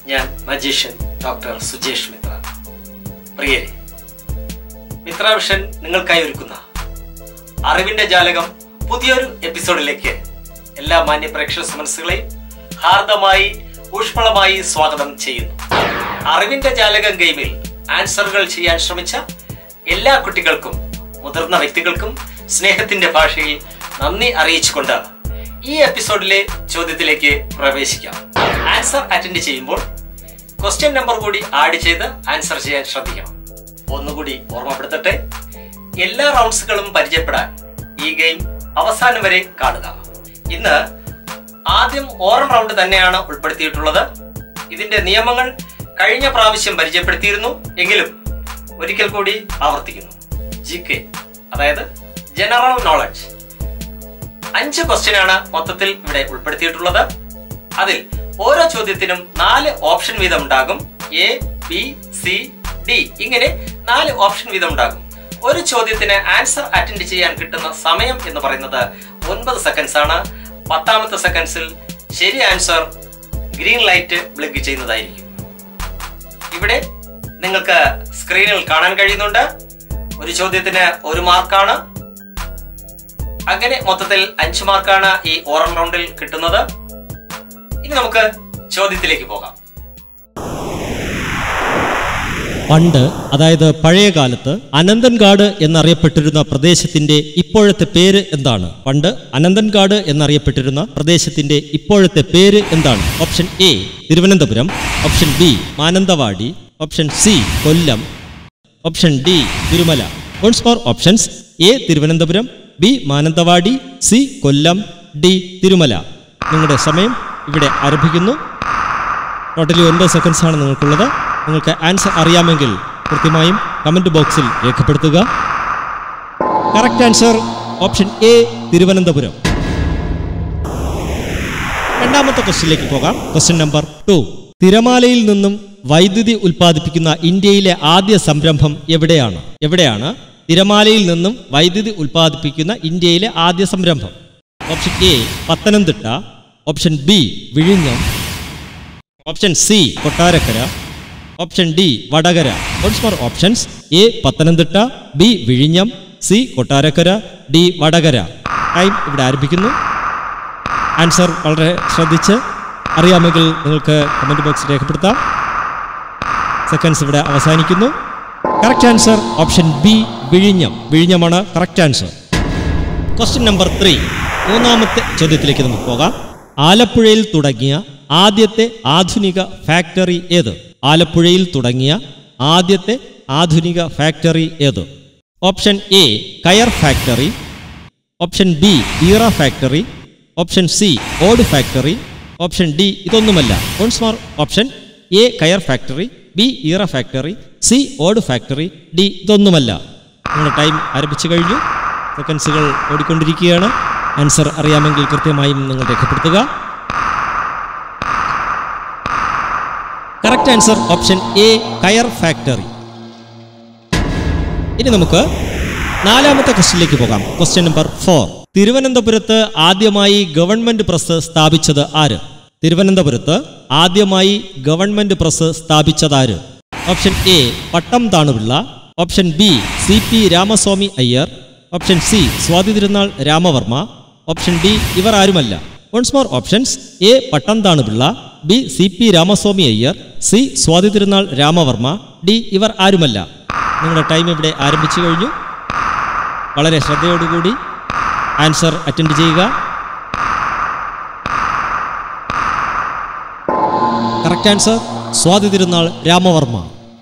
ഞാൻ magician doctor Sujesh Mitra പ്രിയരെ Mitra vision നിങ്ങൾക്കായി ഒരുക്കുന്ന അറിവിന്റെ ജാലകം പുതിയൊരു എപ്പിസോഡിലേക്ക് എല്ലാ മാന്യ പ്രേക്ഷക മനസ്സുകളെയും ഹാർദമായി ഊഷ്മളമായി സ്വാഗതം ചെയ്യുന്നു അറിവിന്റെ ജാലകം ഗെയിമിൽ ആൻസറുകൾ ചെയ്യാൻ ശ്രമിച്ച എല്ലാ കുട്ടികൾക്കും മുതിർന്ന വ്യക്തികൾക്കും സ്നേഹത്തിന്റെ ഭാഷയിൽ നന്ദി അറിയിച്ചുകൊണ്ട് ഈ എപ്പിസോഡിലെ ചോദ്യത്തിലേക്ക് പ്രവേശിക്കാം ആൻസർ അറ്റൻഡ് ചെയ്യുമ്പോൾ ക്വസ്റ്റ്യൻ നമ്പർ കൂടി ആഡ് ചെയ്ത് ആൻസർ ചെയ്യാൻ ശ്രദ്ധിക്കണം ഒന്നുകൂടി ഓർമ്മപ്പെടുത്തട്ടെ എല്ലാ റൗണ്ട്സുകളും പരിചയപ്പെടാൻ ഈ ഗെയിം അവസാനം വരെ കാണുക ഇന്ന് ആദ്യം ഓറം റൗണ്ട് തന്നെയാണ് ഉൾപ്പെടുത്തിയിട്ടുള്ളത് ഇതിന്റെ നിയമങ്ങൾ കഴിഞ്ഞ പ്രാവശ്യം പരിചയപ്പെടുത്തിയിരുന്നു എങ്കിലും ഒരിക്കൽ കൂടി ആവർത്തിക്കുന്നു ജി കെ അതായത് ജനറൽ നോളജ് അഞ്ച് ക്വസ്റ്റ്യൻ ആണ് മൊത്തത്തിൽ ഇവിടെ ഉൾപ്പെടുത്തിയിട്ടുള്ളത് അതിൽ ഓരോ ചോദ്യത്തിനും നാല് ഓപ്ഷൻ വീതം ഉണ്ടാകും എ ബി സി ഡി ഇങ്ങനെ നാല് ഓപ്ഷൻ വീതം ഉണ്ടാകും ഒരു ചോദ്യത്തിന് ആൻസർ അറ്റൻഡ് ചെയ്യാൻ കിട്ടുന്ന സമയം എന്ന് പറയുന്നത് ഒൻപത് സെക്കൻഡ്സ് ആണ് പത്താമത്തെ സെക്കൻഡ്സിൽ ശരി ആൻസർ ഗ്രീൻ ലൈറ്റ് ബ്ലിങ്ക് ചെയ്യുന്നതായിരിക്കും ഇവിടെ നിങ്ങൾക്ക് സ്ക്രീനിൽ കാണാൻ കഴിയുന്നുണ്ട് ഒരു ചോദ്യത്തിന് ഒരു മാർക്കാണ് അങ്ങനെ മൊത്തത്തിൽ അഞ്ച് മാർക്കാണ് ഈ ഓറൽ റൗണ്ടിൽ കിട്ടുന്നത് ഇനി നമുക്ക് ചോദ്യത്തിലേക്ക് പോകാം പണ്ട് അതായത് പഴയ കാലത്ത് അനന്തൻകാട് എന്നറിയപ്പെട്ടിരുന്ന പ്രദേശത്തിന്റെ ഇപ്പോഴത്തെ പേര് എന്താണ് പണ്ട് അനന്തൻകാട് എന്നറിയപ്പെട്ടിരുന്ന പ്രദേശത്തിന്റെ ഇപ്പോഴത്തെ പേര് എന്താണ് option A Thiruvananthapuram option B Mananthavady option C Kollam option D Tirumala once four options A Thiruvananthapuram B Mananthavady C Kollam D Tirumala നിങ്ങളുടെ സമയം ഇവിടെ ആരംഭിക്കുന്നു ടോട്ടലി ഒൻപത് സെക്കൻഡ്സ് ആണ് നിങ്ങൾക്കുള്ളത് നിങ്ങൾക്ക് ആൻസർ അറിയാമെങ്കിൽ കൃത്യമായും കമന്റ് ബോക്സിൽ രേഖപ്പെടുത്തുക correct answer option A Thiruvananthapuram രണ്ടാമത്തെ ക്വസ്റ്റ്യനിലേക്ക് പോകാം ക്വസ്റ്റ്യൻ നമ്പർ ടു തിരമാലയിൽ നിന്നും വൈദ്യുതി ഉൽപ്പാദിപ്പിക്കുന്ന ഇന്ത്യയിലെ ആദ്യ സംരംഭം എവിടെയാണ് എവിടെയാണ് തിരമാലയിൽ നിന്നും വൈദ്യുതി ഉൽപ്പാദിപ്പിക്കുന്ന ഇന്ത്യയിലെ ആദ്യ സംരംഭം option A Pathanamthitta option B വിഴിഞ്ഞം option C Kottarakkara option D Vadakara once four options A Pathanamthitta B വിഴിഞ്ഞം C Kottarakkara D Vadakara time ഇവിടെ ആരംഭിക്കുന്നു ആൻസർ വളരെ ശ്രദ്ധിച്ച് അറിയാമെങ്കിൽ നിങ്ങൾക്ക് കമൻറ്റ് ബോക്സിൽ രേഖപ്പെടുത്താം സെക്കൻഡ്സ് ഇവിടെ അവസാനിക്കുന്നു കറക്റ്റ് ആൻസർ ഓപ്ഷൻ ബി വിഴിഞ്ഞം വിഴിഞ്ഞമാണ് correct answer question number three മൂന്നാമത്തെ ചോദ്യത്തിലേക്ക് നമുക്ക് പോകാം ആലപ്പുഴയിൽ തുടങ്ങിയ ആദ്യത്തെ ആധുനിക ഫാക്ടറി ഏത് ആലപ്പുഴയിൽ തുടങ്ങിയ ആദ്യത്തെ ആധുനിക ഫാക്ടറി ഏത് ഓപ്ഷൻ എ കയർ ഫാക്ടറി ഓപ്ഷൻ ബി ഈറ ഫാക്ടറി ഓപ്ഷൻ സി ഓട് ഫാക്ടറി ഓപ്ഷൻ ഡി ഇതൊന്നുമല്ല വൺസ് മോർ ഓപ്ഷൻ എ കയർ ഫാക്ടറി ബി ഈറ ഫാക്ടറി സി ഓട് ഫാക്ടറി ഡി ഇതൊന്നുമല്ല നിങ്ങളുടെ ടൈം ആരംഭിച്ചു കഴിഞ്ഞു സെക്കൻഡ്സുകൾ ഓടിക്കൊണ്ടിരിക്കുകയാണ് ആൻസർ അറിയാമെങ്കിൽ കൃത്യമായും നിങ്ങൾ രേഖപ്പെടുത്തുക കറക്റ്റ് ആൻസർ ഓപ്ഷൻ എ കയർ ഫാക്ടറി ഇനി നമുക്ക് നാലാമത്തെ ക്വസ്റ്റ്യനിലേക്ക് പോകാം ക്വസ്റ്റ്യൻ നമ്പർ ഫോർ തിരുവനന്തപുരത്ത് ആദ്യമായി ഗവൺമെന്റ് പ്രസ് സ്ഥാപിച്ചത് ആര് തിരുവനന്തപുരത്ത് ആദ്യമായി ഗവൺമെന്റ് പ്രസ് സ്ഥാപിച്ചത് ആര് option A Pattom Thanu Pillai option B C P Ramaswamy Iyer option C Swathi Thirunal Rama Varma option D ഇവർ ആരുമല്ല once more options A Pattom Thanu Pillai B C P Ramaswamy Iyer C Swathi Thirunal Rama Varma D ഇവർ ആരുമല്ല നിങ്ങളുടെ ടൈം ഇവിടെ ആരംഭിച്ചു കഴിഞ്ഞു വളരെ ശ്രദ്ധയോടുകൂടി ആൻസർ അറ്റൻഡ് ചെയ്യുക കറക്റ്റ് ആൻസർ സ്വാതി തിരുനാൾ രാമവർമ്മ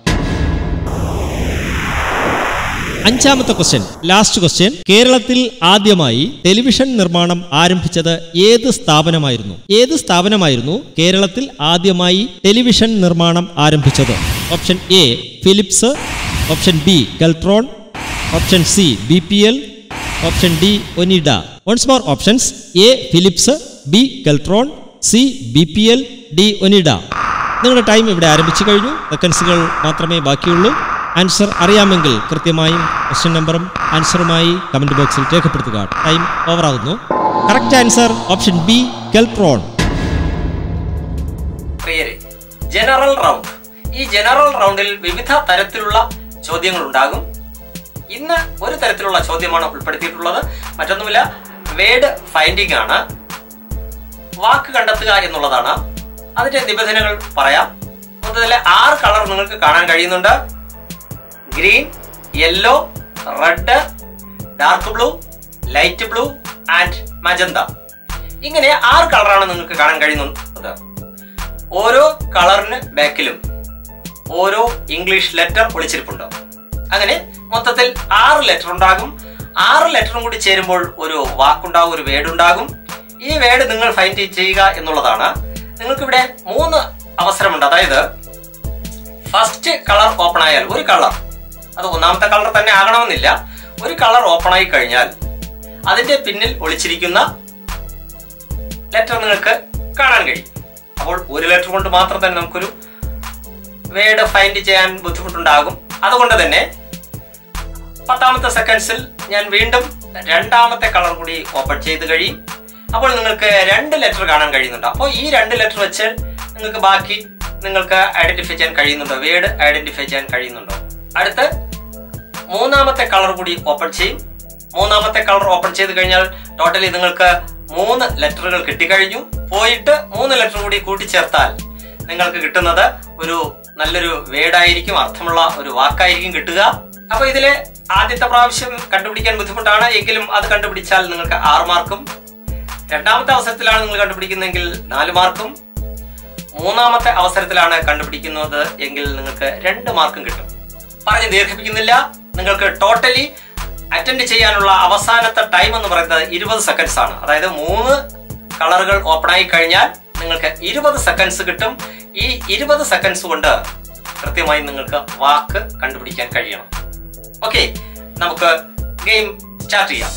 അഞ്ചാമത്തെ ക്വസ്റ്റ്യൻ ലാസ്റ്റ് ക്വസ്റ്റ്യൻ കേരളത്തിൽ ആദ്യമായി ടെലിവിഷൻ നിർമ്മാണം ആരംഭിച്ചത് ഏത് സ്ഥാപനമായിരുന്നു ഏത് സ്ഥാപനമായിരുന്നു കേരളത്തിൽ ആദ്യമായി ടെലിവിഷൻ നിർമ്മാണം ആരംഭിച്ചത് option A Philips option B Keltron option C B P L option D Onida once more options A Philips B Keltron C B P L D Onida നിങ്ങളുടെ ടൈം ഇവിടെ ആരംഭിച്ചു കഴിഞ്ഞു സെക്കൻഡ്സുകൾ മാത്രമേ ബാക്കിയുള്ളൂ ആൻസർ അറിയാമെങ്കിൽ കൃത്യമായും ക്വസ്റ്റ്യൻ നമ്പറും ആൻസറുമായി കമന്റ് ബോക്സിൽ രേഖപ്പെടുത്തുക ടൈം ഓവറാകുന്നു correct answer option B Keltron പ്രിയരെ ജനറൽ റൗണ്ട് ഈ ജനറൽ റൗണ്ടിൽ വിവിധ തരത്തിലുള്ള ചോദ്യങ്ങൾ ഉണ്ടാകും ഇന്ന് ഒരു തരത്തിലുള്ള ചോദ്യമാണ് ഉൾപ്പെടുത്തിയിട്ടുള്ളത് മറ്റൊന്നുമില്ല വേഡ് ഫൈൻഡിംഗ് ആണ് വാക്ക് കണ്ടെത്തുക എന്നുള്ളതാണ് അതിന്റെ നിബന്ധനകൾ പറയാം മൊത്തത്തിലെ ആറ് കളർ നിങ്ങൾക്ക് കാണാൻ കഴിയുന്നുണ്ട് green yellow red dark blue light blue and magenta ഇങ്ങനെ ആറ് കളറാണ് നിങ്ങൾക്ക് കാണാൻ കഴിയുന്നത് ഓരോ കളറിന് ബാക്കിലും ഓരോ ഇംഗ്ലീഷ് ലെറ്റർ ഒളിച്ചിരിപ്പുണ്ട് അങ്ങനെ മൊത്തത്തിൽ ആറ് ലെറ്റർ ഉണ്ടാകും ആറ് ലെറ്ററും കൂടി ചേരുമ്പോൾ ഒരു വാക്കുണ്ടാകും ഒരു വേർഡ് ഉണ്ടാകും ഈ വേർഡ് നിങ്ങൾ ഫൈൻഡ് ചെയ്യുക എന്നുള്ളതാണ് നിങ്ങൾക്ക് ഇവിടെ മൂന്ന് അവസരമുണ്ട് അതായത് ഫസ്റ്റ് കളർ ഓപ്പൺ ആയാൽ ഒരു കളർ അത് ഒന്നാമത്തെ കളർ തന്നെ ആകണമെന്നില്ല ഒരു കളർ ഓപ്പൺ ആയി കഴിഞ്ഞാൽ അതിന്റെ പിന്നിൽ ഒളിച്ചിരിക്കുന്ന ലെറ്റർ നിങ്ങൾക്ക് കാണാൻ കഴിയും അപ്പോൾ ഒരു ലെറ്റർ കൊണ്ട് മാത്രം തന്നെ നമുക്കൊരു വേർഡ് ഫൈൻഡ് ചെയ്യാൻ ബുദ്ധിമുട്ടുണ്ടാകും അതുകൊണ്ട് തന്നെ പത്താമത്തെ സെക്കൻഡ്സിൽ ഞാൻ വീണ്ടും രണ്ടാമത്തെ കളർ കൂടി ഓപ്പൺ ചെയ്ത് കഴിയും അപ്പോൾ നിങ്ങൾക്ക് രണ്ട് ലെറ്റർ കാണാൻ കഴിയുന്നുണ്ട് അപ്പോൾ ഈ രണ്ട് ലെറ്റർ വെച്ച് നിങ്ങൾക്ക് ബാക്കി നിങ്ങൾക്ക് ഐഡന്റിഫൈ ചെയ്യാൻ കഴിയുന്നുണ്ടോ വേർഡ് ഐഡന്റിഫൈ ചെയ്യാൻ കഴിയുന്നുണ്ടോ അടുത്ത് മൂന്നാമത്തെ കളർ കൂടി ഓപ്പൺ ചെയ്യും മൂന്നാമത്തെ കളർ ഓപ്പൺ ചെയ്ത് കഴിഞ്ഞാൽ ടോട്ടലി നിങ്ങൾക്ക് മൂന്ന് ലെറ്ററുകൾ കിട്ടിക്കഴിഞ്ഞു പോയിട്ട് മൂന്ന് ലെറ്റർ കൂടി കൂട്ടിച്ചേർത്താൽ നിങ്ങൾക്ക് കിട്ടുന്നത് ഒരു നല്ലൊരു വേർഡായിരിക്കും അർത്ഥമുള്ള ഒരു വാക്കായിരിക്കും കിട്ടുക അപ്പൊ ഇതിലെ ആദ്യത്തെ പ്രാവശ്യം കണ്ടുപിടിക്കാൻ ബുദ്ധിമുട്ടാണ് എങ്കിലും അത് കണ്ടുപിടിച്ചാൽ നിങ്ങൾക്ക് ആറ് മാർക്കും രണ്ടാമത്തെ അവസരത്തിലാണ് നിങ്ങൾ കണ്ടുപിടിക്കുന്നതെങ്കിൽ നാല് മാർക്കും മൂന്നാമത്തെ അവസരത്തിലാണ് കണ്ടുപിടിക്കുന്നത് എങ്കിൽ നിങ്ങൾക്ക് രണ്ട് മാർക്കും കിട്ടും പറഞ്ഞ് ദീർഘിപ്പിക്കുന്നില്ല നിങ്ങൾക്ക് ടോട്ടലി അറ്റൻഡ് ചെയ്യാനുള്ള അവസാനത്തെ ടൈം എന്ന് പറയുന്നത് ഇരുപത് സെക്കൻഡ്സ് ആണ് അതായത് മൂന്ന് കളറുകൾ ഓപ്പൺ ആയി കഴിഞ്ഞാൽ നിങ്ങൾക്ക് ഇരുപത് സെക്കൻഡ്സ് കിട്ടും ഈ ഇരുപത് സെക്കൻഡ്സ് കൊണ്ട് കൃത്യമായി നിങ്ങൾക്ക് വാക്ക് കണ്ടുപിടിക്കാൻ കഴിയണം ഓക്കെ നമുക്ക് ഗെയിം സ്റ്റാർട്ട് ചെയ്യാം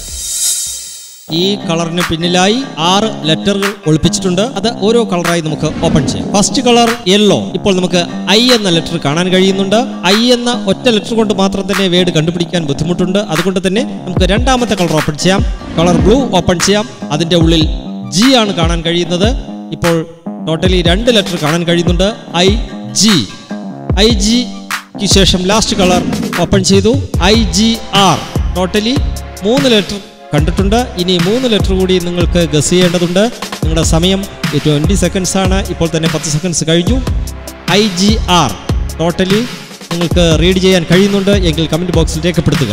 ഈ കളറിന് പിന്നിലായി ആറ് ലെറ്ററുകൾ ഒളിപ്പിച്ചിട്ടുണ്ട് അത് ഓരോ കളറായി നമുക്ക് ഓപ്പൺ ചെയ്യാം ഫസ്റ്റ് കളർ യെല്ലോ ഇപ്പോൾ നമുക്ക് ഐ എന്ന ലെറ്റർ കാണാൻ കഴിയുന്നുണ്ട് ഐ എന്ന ഒറ്റ ലെറ്റർ കൊണ്ട് മാത്രം തന്നെ വേർഡ് കണ്ടുപിടിക്കാൻ ബുദ്ധിമുട്ടുണ്ട് അതുകൊണ്ട് തന്നെ നമുക്ക് രണ്ടാമത്തെ കളർ ഓപ്പൺ ചെയ്യാം കളർ ബ്ലൂ ഓപ്പൺ ചെയ്യാം അതിന്റെ ഉള്ളിൽ ജി ആണ് കാണാൻ കഴിയുന്നത് ഇപ്പോൾ ടോട്ടലി രണ്ട് ലെറ്റർ കാണാൻ കഴിയുന്നുണ്ട് ഐ ജി ഐ ജിക്ക് ശേഷം ലാസ്റ്റ് കളർ ഓപ്പൺ ചെയ്തു ഐ ജി ആർ ടോട്ടലി മൂന്ന് ലെറ്റർ കണ്ടിട്ടുണ്ട് ഇനി മൂന്ന് ലെറ്റർ കൂടി നിങ്ങൾക്ക് ഗസ് ചെയ്യേണ്ടതുണ്ട് നിങ്ങളുടെ സമയം ട്വൻറ്റി സെക്കൻഡ്സ് ആണ് ഇപ്പോൾ തന്നെ പത്ത് സെക്കൻഡ്സ് കഴിഞ്ഞു ഐ ജി ആർ ടോട്ടലി നിങ്ങൾക്ക് റീഡ് ചെയ്യാൻ കഴിയുന്നുണ്ട് എങ്കിൽ കമൻറ്റ് ബോക്സിൽ രേഖപ്പെടുത്തുക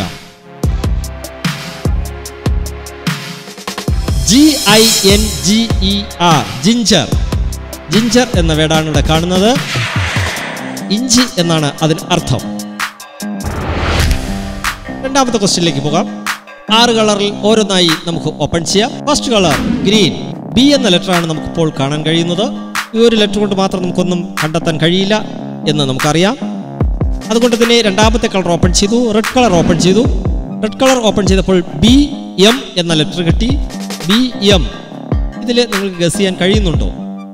G I N G E R ginger ginger എന്ന വേടാണ് ഇവിടെ കാണുന്നത് ഇഞ്ചി എന്നാണ് അതിന് അർത്ഥം രണ്ടാമത്തെ ക്വസ്റ്റ്യനിലേക്ക് പോകാം ആറ് കളറിൽ ഓരോന്നായി നമുക്ക് ഓപ്പൺ ചെയ്യാം ഫസ്റ്റ് കളർ ഗ്രീൻ ബി എന്ന ലെറ്ററാണ് നമുക്കിപ്പോൾ കാണാൻ കഴിയുന്നത് ഈ ഒരു ലെറ്റർ കൊണ്ട് മാത്രം നമുക്കൊന്നും കണ്ടെത്താൻ കഴിയില്ല എന്ന് നമുക്കറിയാം അതുകൊണ്ട് തന്നെ രണ്ടാമത്തെ കളർ ഓപ്പൺ ചെയ്തു റെഡ് കളർ ഓപ്പൺ ചെയ്തു റെഡ് കളർ ഓപ്പൺ ചെയ്തപ്പോൾ ബി എം എന്ന ലെറ്റർ കിട്ടി ബി എം ഇതിൽ നിങ്ങൾക്ക് ഗസ് ചെയ്യാൻ കഴിയുന്നുണ്ടോ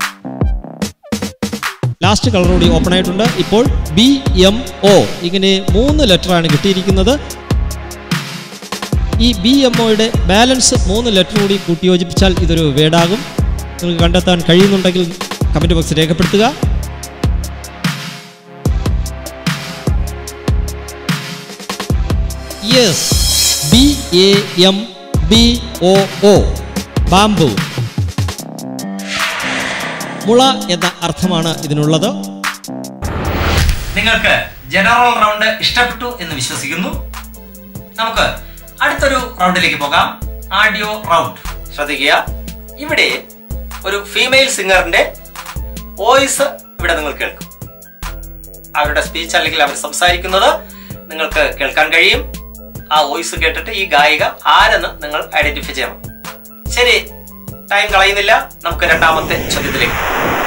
ലാസ്റ്റ് കളർ കൂടി ഓപ്പൺ ആയിട്ടുണ്ട് ഇപ്പോൾ ബി എം ഒ ഇങ്ങനെ മൂന്ന് ലെറ്ററാണ് കിട്ടിയിരിക്കുന്നത് ഈ ബി എം ഒയുടെ ബാലൻസ് മൂന്ന് ലെറ്റർ കൂടി കൂട്ടിയോജിപ്പിച്ചാൽ ഇതൊരു വേർഡാകും നിങ്ങൾക്ക് കണ്ടെത്താൻ കഴിയുന്നുണ്ടെങ്കിൽ കമൻറ്റ് ബോക്സ് രേഖപ്പെടുത്തുക yes B A M B O O bamboo മുള എന്ന അർത്ഥമാണ് ഇതിനുള്ളത് നിങ്ങൾക്ക് ജനറൽ റൗണ്ട് ഇഷ്ടപ്പെട്ടു എന്ന് വിശ്വസിക്കുന്നു നമുക്ക് അടുത്തൊരു റൗണ്ടിലേക്ക് പോകാം ആഡിയോ റൗണ്ട് ശ്രദ്ധിക്കുക ഇവിടെ ഒരു ഫീമെയിൽ സിംഗറിന്റെ വോയിസ് ഇവിടെ നിങ്ങൾ കേൾക്കും അവരുടെ സ്പീച്ച് അല്ലെങ്കിൽ അവർ സംസാരിക്കുന്നത് നിങ്ങൾക്ക് കേൾക്കാൻ കഴിയും ആ വോയിസ് കേട്ടിട്ട് ഈ ഗായിക ആരെന്ന് നിങ്ങൾ ഐഡന്റിഫൈ ചെയ്യണം ശരി ടൈം കളയുന്നില്ല നമുക്ക് രണ്ടാമത്തെ ചോദ്യത്തിലേക്ക്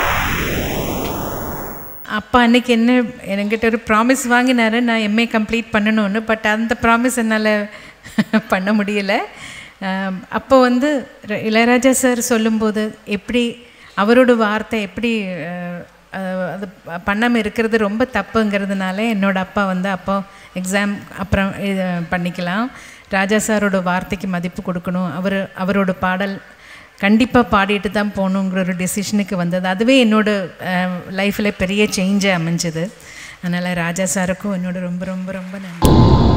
அப்பா அன்னைக்கு என்ன என்கிட்ட ஒரு ப்ராமிஸ் வாங்கினாரு நான் எம்ஏ கம்ப்ளீட் பண்ணணும்னு பட் அந்த ப்ராமிஸ் என்னால் பண்ண முடியல ஆம், அப்போ வந்து ர- இளையராஜா சார் சொல்லும்போது எப்படி அவரோட வார்த்தை எப்படி அஹ், அஹ், அது ப- பண்ணாம இருக்கிறது ரொம்ப தப்புங்கிறதுனால என்னோட அப்பா வந்து அப்போ எக்ஸாம் அப்புறம் இது பண்ணிக்கலாம் ராஜா சாரோட வார்த்தைக்கு மதிப்பு கொடுக்கணும் அவர் அவரோட பாடல் கண்டிப்பாக பாடிட்டு தான் போகணுங்கிற ஒரு டெசிஷனுக்கு வந்தது அதுவே என்னோட லைஃப்பில் பெரிய சேஞ்சை அமைஞ்சது அதனால் ராஜா சாருக்கும் என்னோட ரொம்ப ரொம்ப ரொம்ப நன்றி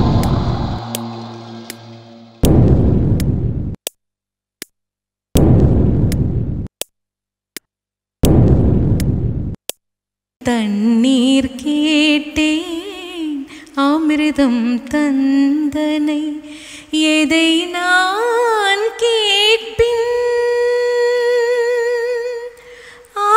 தண்ணீர் கேட்டேன் அமிர்தம் தந்தனை எதை நான் கேட்பின் ஆ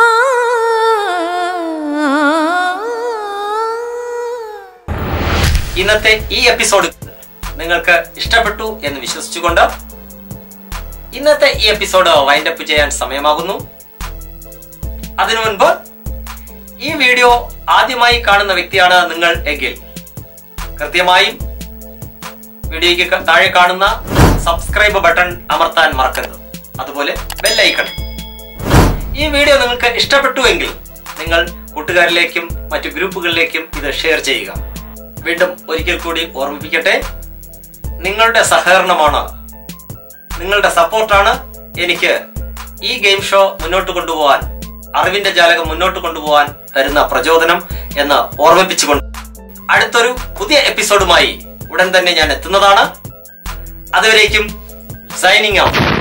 ഇന്നത്തെ ഈ എപ്പിസോഡ് നിങ്ങൾക്ക് ഇഷ്ടപ്പെട്ടു എന്ന് വിശ്വസിച്ചുകൊണ്ട് ഇന്നത്തെ ഈ എപ്പിസോഡ് വൈൻഡപ്പ് ചെയ്യാൻ സമയമാകുന്നു അതിനു മുൻപ് ഈ വീഡിയോ ആദ്യമായി കാണുന്ന വ്യക്തിയാണ് നിങ്ങൾ എങ്കിൽ കൃത്യമായും വീഡിയോയ്ക്ക് ക- താഴെ കാണുന്ന സബ്സ്ക്രൈബ് ബട്ടൺ അമർത്താൻ മറക്കരുത് അതുപോലെ ബെല്ലൈക്കൺ ഈ വീഡിയോ നിങ്ങൾക്ക് ഇഷ്ടപ്പെട്ടു എങ്കിൽ നിങ്ങൾ കൂട്ടുകാരിലേക്കും മറ്റു ഗ്രൂപ്പുകളിലേക്കും ഇത് ഷെയർ ചെയ്യുക വീണ്ടും ഒരിക്കൽ കൂടി ഓർമ്മിപ്പിക്കട്ടെ നിങ്ങളുടെ സഹകരണമാണ് നിങ്ങളുടെ സപ്പോർട്ടാണ് എനിക്ക് ഈ ഗെയിം ഷോ മുന്നോട്ട് കൊണ്ടുപോകാൻ അറിവിന്റെ ജാലകം മുന്നോട്ട് കൊണ്ടുപോകാൻ തരുന്ന പ്രചോദനം എന്ന് ഓർമ്മിപ്പിച്ചുകൊണ്ട് അടുത്തൊരു പുതിയ എപ്പിസോഡുമായി ഉടൻ തന്നെ ഞാൻ എത്തുന്നതാണ് അതുവരേക്കും സൈനിങ് ഔട്ട്